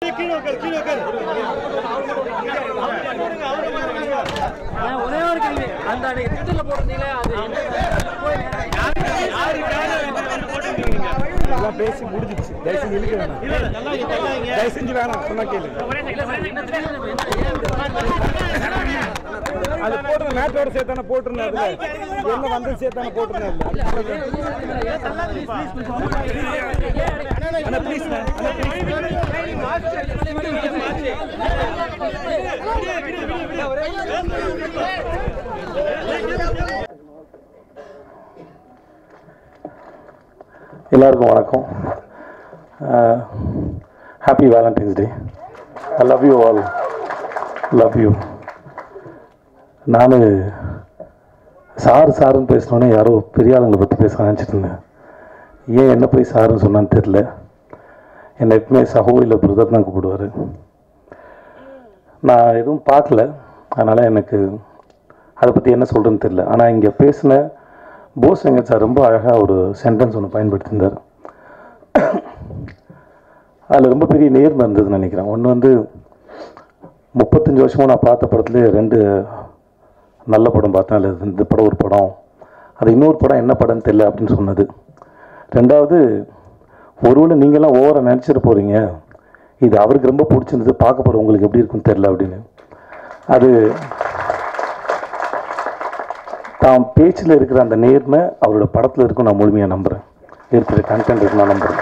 நான் ஒரே ஒரு கேள்வி அந்த அன்னைக்கு ட்விட்டர்ல போட்டிருந்தீங்களே அது போய் எல்லாம் பேசி முடிஞ்சிச்சு தயவு செஞ்சு இழுக்க வேணாம் தயவு செஞ்சு வேணாம் சொன்னா கேளு அது போட்டு மேட்டோட சேர்த்தானே போட்டிருந்தேன் அதுல என்ன வந்து சேர்த்தானே போட்டிருந்தேன் அதுல அண்ணா ப்ளீஸ் அண்ணா ப்ளீஸ் எல்லாருக்கும் வணக்கம் happy Valentine's Day I love you all love you நான் சார் சாருன்னு பேசினோன்னே யாரோ பெரிய ஆளுங்களை பற்றி பேச நினச்சிட்டு இருந்தேன் ஏன் என்ன போய் சாருன்னு சொன்னான்னு தெரில என்னை எப்பவுமே சகோ இல்லை பிரதர் தான் கூப்பிடுவார் நான் எதுவும் பார்க்கல அதனால் எனக்கு அதை பற்றி என்ன சொல்கிறேன்னு தெரில ஆனால் இங்கே பேசின போஸ் வெங்கட் சார் ரொம்ப அழகாக ஒரு சென்டென்ஸ் ஒன்று பயன்படுத்தியிருந்தார் அதில் ரொம்ப பெரிய நேர்மை இருந்ததுன்னு நினைக்கிறேன் ஒன்று வந்து முப்பத்தஞ்சு வருஷமும் நான் பார்த்த படத்துலேயே ரெண்டு நல்ல படம் பார்த்தேன் அதில் இந்த படம் ஒரு படம் அது இன்னொரு படம் என்ன படம்னு தெரியல அப்படின்னு சொன்னது ரெண்டாவது ஒருவேளை நீங்களாம் ஓவராக நினச்சிட்டு போகிறீங்க இது அவருக்கு ரொம்ப பிடிச்சிருந்தது பார்க்க போகிற உங்களுக்கு எப்படி இருக்குன்னு தெரில அப்படின்னு அது தான் பேச்சில் இருக்கிற அந்த நேர்மை அவரோட படத்தில் இருக்கும் நான் முழுமையாக நம்புகிறேன் இருக்கிற கண்டென்ட் இருக்கு நான் நம்புகிறேன்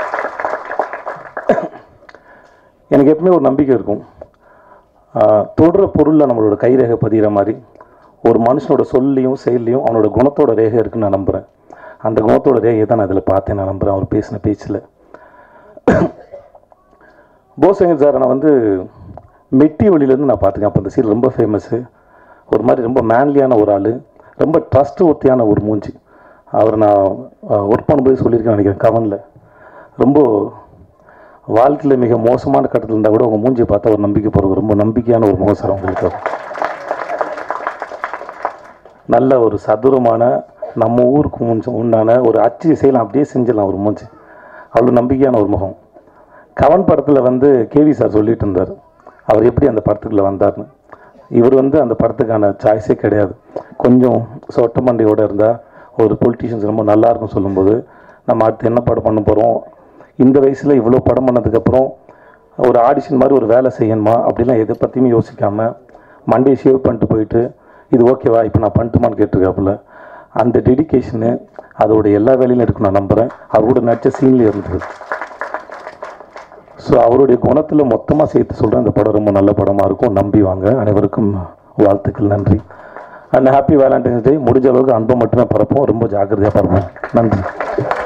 எனக்கு எப்பவுமே ஒரு நம்பிக்கை இருக்கும் ஆஹ் தொடுற பொருளில் நம்மளோட கைரேகை பதிகிற மாதிரி ஒரு மனுஷனோட சொல்லையும் செயல்லையும் அவனோட குணத்தோட ரேகை இருக்குன்னு நான் நம்புகிறேன் அந்த குணத்தோட ரேகையை தான் நான் அதில் பார்த்தேன் நான் நம்புகிறேன் அவர் பேசின பேச்சில் போசங்கர் சார் நான் வந்து மெட்டி வழியிலேருந்து நான் பார்த்துக்கேன் அப்போ இந்த சீல் ரொம்ப ஃபேமஸ்ஸு ஒரு மாதிரி ரொம்ப மேன்லியான ஒரு ஆள் ரொம்ப ட்ரஸ்ட் ஒத்தியான ஒரு மூஞ்சி அவர் நான் ஒர்க் பண்ணும்போது சொல்லியிருக்கேன் நினைக்கிறேன் கவனில் ரொம்ப வாழ்க்கையில் மிக மோசமான கட்டத்தில் இருந்தால் கூட உங்கள் மூஞ்சியை பார்த்தா ஒரு நம்பிக்கை போகிற ரொம்ப நம்பிக்கையான ஒரு முகம் சார் உங்களுக்கு நல்ல ஒரு சதுரமான நம்ம ஊருக்கு முன் உண்டான ஒரு அச்சு செய்யலாம் அப்படியே செஞ்சிடலாம் ஒரு மூஞ்சி அவ்வளோ நம்பிக்கையான ஒரு முகம் கவன் படத்தில் வந்து கேவி சார் சொல்லிட்டு இருந்தார் அவர் எப்படி அந்த படத்துக்குள்ளே வந்தார்னு இவர் வந்து அந்த படத்துக்கான சாய்ஸே கிடையாது கொஞ்சம் சொட்ட மண்டையோடு இருந்தால் ஒரு பொலிட்டீஷியன்ஸ் ரொம்ப நல்லா இருக்கும் சொல்லும்போது நம்ம அடுத்து என்ன படம் பண்ண போகிறோம் இந்த வயசில் இவ்வளோ படம் பண்ணதுக்கப்புறம் ஒரு ஆடிஷன் மாதிரி ஒரு வேலை செய்யணுமா அப்படிலாம் எதை பற்றியுமே யோசிக்காமல் மண்டே ஷேவ் பண்ணிட்டு போயிட்டு இது ஓகேவா இப்போ நான் பண்ணட்டுமான்னு கேட்டிருக்காப்புல அந்த டெடிகேஷனு அதோட எல்லா வேலையிலும் இருக்கு நான் நம்புகிறேன் அவரோட நடிச்ச சீன்லேயே இருந்தது ஸோ அவருடைய குணத்தில் மொத்தமாக சேர்த்து சொல்கிறேன் இந்த படம் ரொம்ப நல்ல படமாக இருக்கும் நம்பி வாங்க அனைவருக்கும் வாழ்த்துக்கள் நன்றி அண்ட் ஹாப்பி வேலண்டைன்ஸ் டே முடிஞ்ச அளவுக்கு அன்பை மட்டுமே பரப்போம் ரொம்ப ஜாக்கிரதையாக பரப்போம் நன்றி